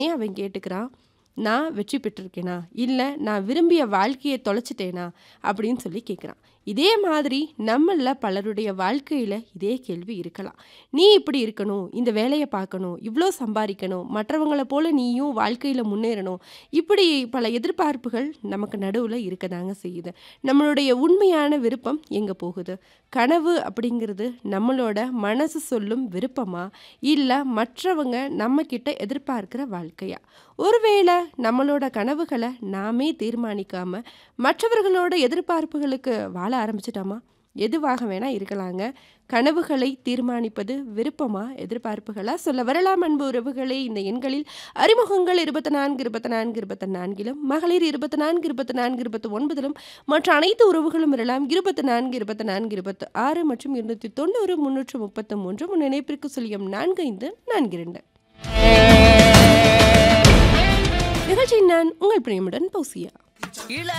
ஏன் அவன் கேட்டுக்கிறான் நான் வெற்றி பெற்றிருக்கேனா இல்லை நான் விரும்பிய வாழ்க்கையை தொலைச்சிட்டேனா அப்படின்னு சொல்லி கேட்குறான் இதே மாதிரி நம்மள பலருடைய வாழ்க்கையில் இதே கேள்வி இருக்கலாம் நீ இப்படி இருக்கணும் இந்த வேலையை பார்க்கணும் இவ்வளோ சம்பாதிக்கணும் மற்றவங்கள போல நீயும் வாழ்க்கையில் முன்னேறணும் இப்படி பல எதிர்பார்ப்புகள் நமக்கு நடுவில் இருக்க தாங்க செய்யுது நம்மளுடைய உண்மையான விருப்பம் எங்கே போகுது கனவு அப்படிங்கிறது நம்மளோட மனசு சொல்லும் விருப்பமா இல்லை மற்றவங்க நம்ம கிட்ட எதிர்பார்க்கிற வாழ்க்கையா ஒருவேளை நம்மளோட கனவுகளை நாமே தீர்மானிக்காம மற்றவர்களோட எதிர்பார்ப்புகளுக்கு வாழ ஆரம்பிச்சிட்டோமா எதுவாக வேணா இருக்கலாங்க கனவுகளை தீர்மானிப்பது விருப்பமா எதிர்பார்ப்புகளா சொல்ல வரலாம் அன்பு உறவுகளே இந்த எண்களில் அறிமுகங்கள் இருபத்தி நான்கு இருபத்தி நான்கு இருபத்தி நான்கிலும் மகளிர் இருபத்தி நான்கு இருபத்தி நான்கு இருபத்தி ஒன்பதிலும் மற்ற அனைத்து உறவுகளும் வரலாம் இருபத்தி நான்கு இருபத்தி நான்கு இருபத்தி ஆறு மற்றும் இருநூற்றி தொண்ணூறு முன்னூற்று முப்பத்தி மூன்று முன் இணைப்பிற்கு சொல்லியம் நான்கு ஐந்து நான்கு இரண்டு நிகழ்ச்சியின் நான் உங்கள் பிரியமுடன் பௌசியா இள